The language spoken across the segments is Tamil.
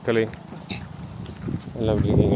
மக்களே எல்லாம் எப்படி இருக்கீங்க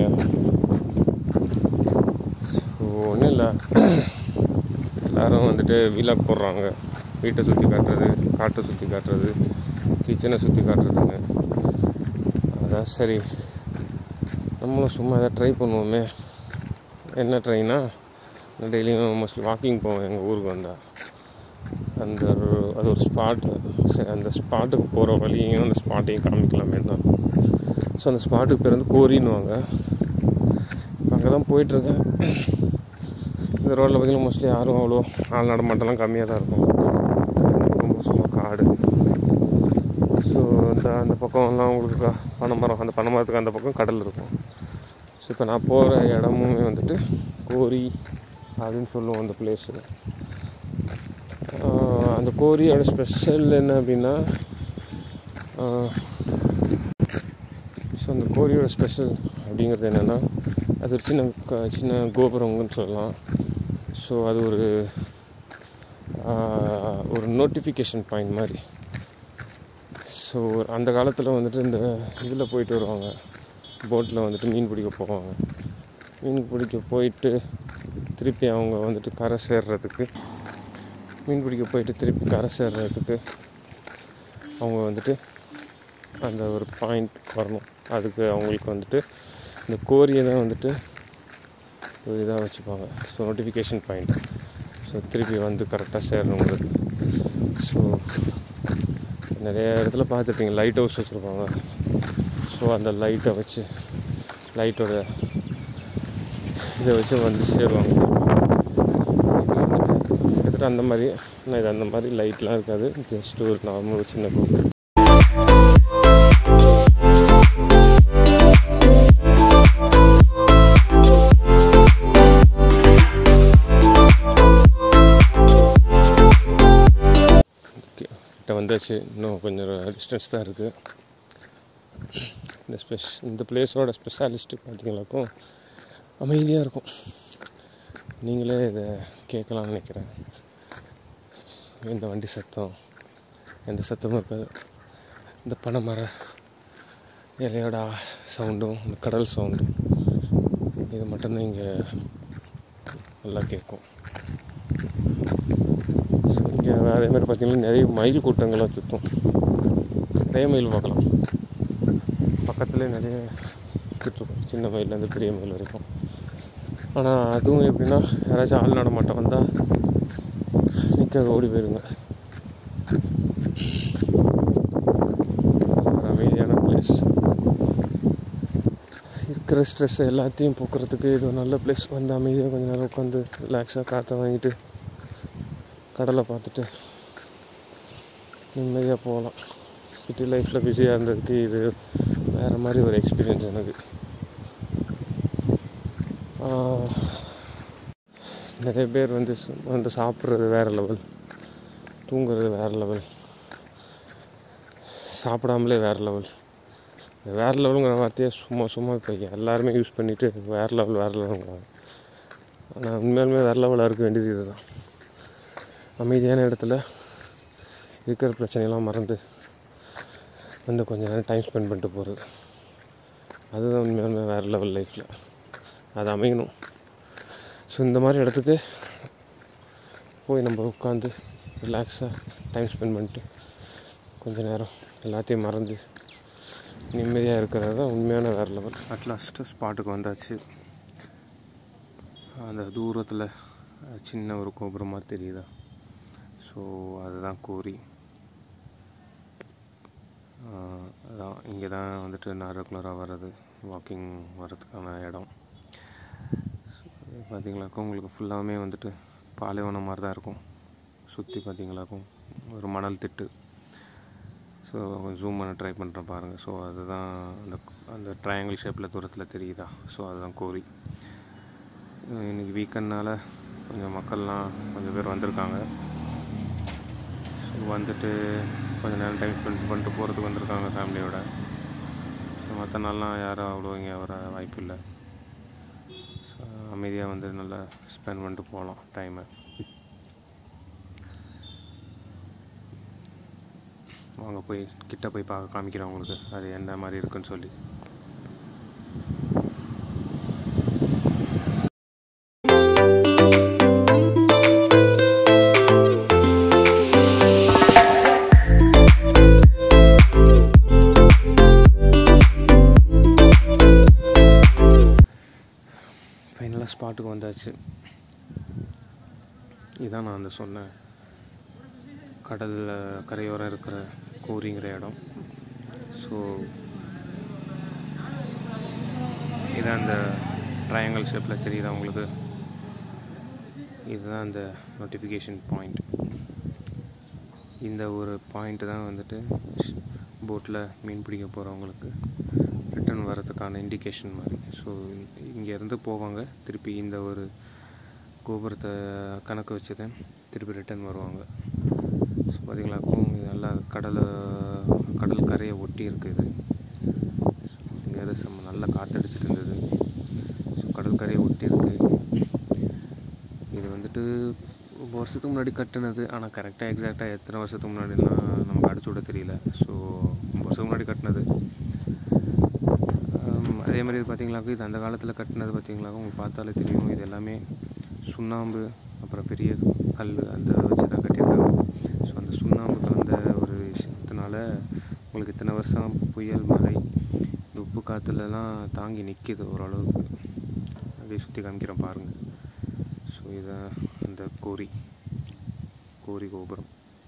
ஸோ ஒன்றும் இல்லை எல்லாரும் வந்துட்டு வீலாக் போடுறாங்க வீட்டை சுற்றி காட்டுறது காட்டை சுற்றி காட்டுறது கிச்சனை சுற்றி காட்டுறதுங்க அதான் சரி நம்மளும் சும்மா எதாவது ட்ரை பண்ணுவோமே என்ன ட்ரைனா நான் டெய்லியும் மோஸ்ட்லி வாக்கிங் போவேன் எங்கள் ஊருக்கு வந்தால் அந்த ஒரு அது ஒரு ஸ்பாட் சரி அந்த ஸ்பாட்டுக்கு போகிற வழியையும் அந்த ஸ்பாட்டையும் காமிக்கலாமே தான் ஸோ அந்த ஸ்பாட்டுக்கு பேர் வந்து கோரின்னுவாங்க அங்கே தான் போயிட்டுருக்கேன் இந்த ரோட்டில் பார்த்தீங்கன்னா மோஸ்ட்லி யாரும் அவ்வளோ ஆள் நடமாட்டம்லாம் கம்மியாக தான் இருக்கும் ரொம்ப சும்மா காடு ஸோ இந்த அந்த பக்கம்லாம் உங்களுக்கு க- பனைமரம் அந்த பனைமரத்துக்கு அந்த பக்கம் கடல் இருக்கும் ஸோ இப்போ நான் போகிற இடமுமே வந்துட்டு கோரி அப்படின்னு சொல்லுவோம் அந்த பிளேஸு அந்த கோரியோட ஸ்பெஷல் என்ன அப்படின்னா ஸோ அந்த கோரியோட ஸ்பெஷல் அப்படிங்கிறது என்னென்னா அது ஒரு சின்ன க- சின்ன கோபுரம்னு சொல்லலாம் ஸோ அது ஒரு ஆஹ், ஒரு நோட்டிஃபிகேஷன் பாயிண்ட் மாதிரி ஸோ அந்த காலத்தில் வந்துட்டு இந்த இதில் போயிட்டு வருவாங்க போட்டில் வந்துட்டு மீன் பிடிக்க போவாங்க மீன் பிடிக்க போயிட்டு திருப்பி அவங்க வந்துட்டு கரை சேர்றதுக்கு மீன் பிடிக்க போயிட்டு திருப்பி கரை சேர்றதுக்கு அவங்க வந்துட்டு அந்த ஒரு பாயிண்ட் வரணும் அதுக்கு அவங்களுக்கு வந்துட்டு இந்த கோரியை தான் வந்துட்டு ஒரு இதாக வச்சுப்பாங்க ஸோ நோட்டிஃபிகேஷன் பாயிண்ட் ஸோ திருப்பி வந்து கரெக்டாக சேரணுங்கிறது ஸோ நிறைய இடத்துல பார்த்துருப்பீங்க லைட் ஹவுஸ் வச்சுருப்பாங்க ஸோ அந்த லைட்டை வச்சு லைட்டோட இதை வச்சு வந்து சேருவாங்க இது வந்துட்டு கிட்டத்தட்ட அந்த மாதிரி ஆனால் இது அந்த மாதிரி லைட்லாம் இருக்காது ஜஸ்ட் ஒரு நார்மல் ஒரு சின்ன கோபுரம் ஓகே கிட்ட வந்தாச்சு இன்னும் கொஞ்சம் டிஸ்டன்ஸ் தான் இருக்குது இந்த ஸ்பெஷ் இந்த பிளேஸோட ஸ்பெஷாலிஸ்ட்டு பார்த்தீங்களாக்கும் அமைதியாக இருக்கும் நீங்களே இதை கேட்கலாம்னு நினைக்கிறேன் இந்த வண்டி சத்தம் எந்த சத்தமும் இருக்காது இந்த பனைமர இலையோட சவுண்டும் இந்த கடல் சவுண்டும் இது மட்டும்தான் இங்கே நல்லா கேட்கும் இங்கே அதே மாதிரி பார்த்தீங்கன்னா நிறைய மயில் கூட்டங்கள்லாம் சுற்றும் நிறைய மயில் பார்க்கலாம் பக்கத்துலேயே நிறைய சுற்றும் சின்ன மயிலேருந்து பெரிய மயில் வரைக்கும் ஆனால் அதுவும் எப்படின்னா யாராச்சும் ஆள் நடமாட்டம் வந்தால் நிற்க ஓடி போயிருங்க ஒரு அமைதியான பிளேஸ் இருக்கிற ஸ்ட்ரெஸ் எல்லாத்தையும் போக்குறதுக்கு இது ஒரு நல்ல பிளேஸ் வந்து அமைதியாக கொஞ்ச நேரம் உட்காந்து ரிலாக்ஸாக காற்றை வாங்கிட்டு கடலை பார்த்துட்டு நிம்மதியாக போகலாம் சிட்டி லைஃப்பில் பிஸியாக இருந்ததுக்கு இது வேறு மாதிரி ஒரு எக்ஸ்பீரியன்ஸ் எனக்கு ஆஹ், நிறைய பேர் வந்து சு- வந்து சாப்பிட்றது வேறு லெவல் தூங்குறது வேறு லெவல் சாப்பிடாமலே வேறு லெவல் வேறு லெவலுங்கிற வார்த்தையை சும்மா சும்மா இப்போ எல்லாருமே யூஸ் பண்ணிவிட்டு வேறு லெவல் வேறு லெவலுங்கிறாங்க ஆனால் உண்மையாலுமே வேறு லெவலாக இருக்க வேண்டியது இதுதான் அமைதியான இடத்துல இருக்கிற பிரச்சனையெல்லாம் மறந்து வந்து கொஞ்ச நேரம் டைம் ஸ்பெண்ட் பண்ணிட்டு போகிறது அதுதான் உண்மையாலுமே வேறு லெவல் லைஃப்பில் அது அமையணும் ஸோ இந்த மாதிரி இடத்துக்கு போய் நம்ம உட்காந்து ரிலாக்ஸாக டைம் ஸ்பெண்ட் பண்ணிட்டு கொஞ்ச நேரம் எல்லாத்தையும் மறந்து நிம்மதியாக இருக்கிறது தான் உண்மையான வேறு லெவல் அட்லாஸ்ட்டு ஸ்பாட்டுக்கு வந்தாச்சு அந்த தூரத்தில் சின்ன ஒரு கோபுரமாக தெரியுதா ஸோ அதுதான் கோரி ஆஹ் அதான் இங்கே தான் வந்துட்டு நான் ரெகுலராக வர்றது வாக்கிங் வர்றதுக்கான இடம் பார்த்தீங்களாக்கும் உங்களுக்கு ஃபுல்லாமே வந்துட்டு பாலைவனம் மாதிரி தான் இருக்கும் சுற்றி பார்த்தீங்களாக்கும் ஒரு மணல் திட்டு ஸோ ஜூம் பண்ண ட்ரை பண்ணுறேன் பாருங்கள் ஸோ அதுதான் அந்த அந்த ட்ரையாங்கிள் ஷேப்பில் தூரத்தில் தெரியுதா ஸோ அதுதான் கோரி அஹ் இன்னைக்கு வீக்கெண்ட்னால கொஞ்சம் மக்கள்லாம் கொஞ்சம் பேர் வந்திருக்காங்க ஸோ வந்துட்டு கொஞ்சம் நேரம் டைம் ஸ்பெண்ட் பண்ணிட்டு போகிறதுக்கு வந்திருக்காங்க ஃபேமிலியோட ஸோ மற்ற நாள்லாம் யாரும் அவ்வளோ இங்கே வர வாய்ப்பு இல்லை ஸோ அமைதியாக வந்து நல்லா ஸ்பெண்ட் பண்ணிட்டு போகலாம் டைமை வாங்க போய் கிட்ட போய் பா காமிக்கிறேன் உங்களுக்கு அது என்ன மாதிரி இருக்குன்னு சொல்லி ஃபைனலாக ஸ்பாட்டுக்கு வந்தாச்சு இதான் நான் அந்த சொன்ன கடலில் கரையோரம் இருக்கிற கோரிங்கிற இடம் ஸோ இதான் அந்த ட்ரையாங்கல் ஷேப்பில் தெரியுதா உங்களுக்கு இதுதான் அந்த நோட்டிஃபிகேஷன் பாயிண்ட் இந்த ஒரு பாயிண்ட் தான் வந்துட்டு போட்டில் மீன் பிடிக்க போகிறவங்களுக்கு ரிட்டர்ன் வரதுக்கான இண்டிகேஷன் மாதிரி ஸோ இங்கேருந்து போவாங்க திருப்பி இந்த ஒரு கோபுரத்தை கணக்கு வச்சு தான் திருப்பி ரிட்டர்ன் வருவாங்க ஸோ பார்த்தீங்களாக்கும் இது நல்லா கடலை கடல் கரையை ஒட்டி இருக்குது இங்கே செம்ம நல்லா காற்றடிச்சிட்டு இருந்தது ஸோ கடல் கரையை ஒட்டி இருக்குது இது வந்துட்டு ரொம்ப வருஷத்துக்கு முன்னாடி கட்டுனது ஆனால் கரெக்டாக எக்ஸாக்டாக எத்தனை வருஷத்துக்கு முன்னாடிலாம் நமக்கு அடிச்சு விட தெரியல ஸோ ரொம்ப வருஷத்துக்கு முன்னாடி கட்டினது அதே மாதிரி இது பார்த்தீங்களாக்கும் இது அந்த காலத்தில் கட்டினது பார்த்தீங்களாக்கும் உங்களுக்கு பார்த்தாலே தெரியும் இது எல்லாமே சுண்ணாம்பு அப்புறம் பெரிய கல் அந்த வச்சு தான் கட்டியிருக்காங்க ஸோ அந்த சுண்ணாம்பு கலந்த ஒரு விஷயத்தினால உங்களுக்கு இத்தனை வருஷம் புயல் மழை இந்த உப்பு காற்றுலலாம் தாங்கி நிற்கிது ஓரளவுக்கு அப்படியே சுற்றி காமிக்கிறேன் பாருங்கள் ஸோ இதான் அந்த கோரி கோரி கோபுரம்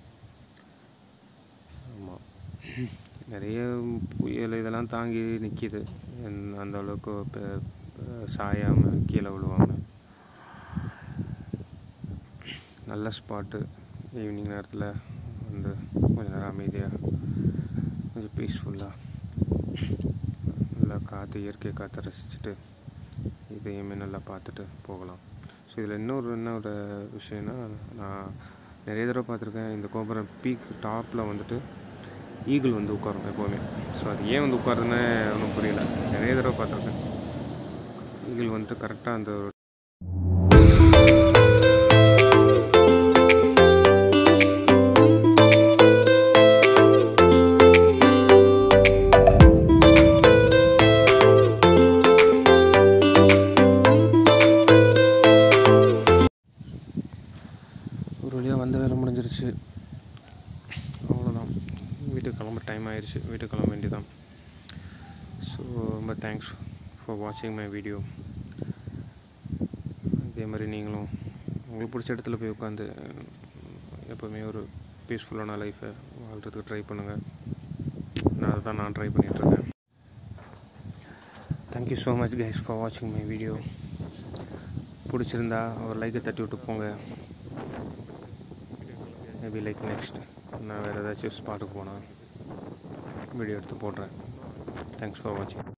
ஆமாம் நிறைய புயல் இதெல்லாம் தாங்கி நிற்கிது அந்த அளவுக்கு ப- ப- சாயாமல் கீழே விழுவாமல் நல்ல ஸ்பாட்டு ஈவினிங் நேரத்தில் வந்து கொஞ்சம் நேரம் அமைதியாக கொஞ்சம் பீஸ்ஃபுல்லாக நல்லா காற்று இயற்கை காற்றை ரசிச்சுட்டு இதையுமே நல்லா பார்த்துட்டு போகலாம் ஸோ இதில் இன்னொரு என்ன ஒரு விஷயம்னா நான் நிறைய தடவை பார்த்துருக்கேன் இந்த கோபுரம் பீக் டாப்பில் வந்துட்டு ஈகிள் வந்து உட்காரும் எப்போவுமே ஸோ அது ஏன் வந்து உட்காருன்னு ஒன்றும் புரியல நிறைய தடவை பார்த்துருக்கேன் ஈகிள் வந்துட்டு கரெக்டாக அந்த ஒரு ஒரு வழியாக வந்த வேலை முடிஞ்சிருச்சு அவ்வளோதான் வீட்டுக்கு கிளம்ப டைம் ஆயிடுச்சு வீட்டுக்கு கிளம்ப வேண்டியதான் ஸோ ரொம்ப தேங்க்ஸ் ஃபார் வாட்சிங் மை வீடியோ இதே மாதிரி நீங்களும் உங்களுக்கு பிடிச்ச இடத்துல போய் உட்காந்து எப்போவுமே ஒரு பீஸ்ஃபுல்லான லைஃப்பை வாழ்கிறதுக்கு ட்ரை பண்ணுங்கள் நான் அதை தான் நான் ட்ரை பண்ணிகிட்ருக்கேன் thank you so much guys for வாட்சிங் மை வீடியோ பிடிச்சிருந்தா ஒரு லைக்கை தட்டி விட்டு போங்க மேபி லைக் நெக்ஸ்ட் நான் வேறு ஏதாச்சும் ஸ்பாட்டுக்கு போனால் வீடியோ எடுத்து போடுறேன் தேங்க்ஸ் ஃபார் வாட்சிங்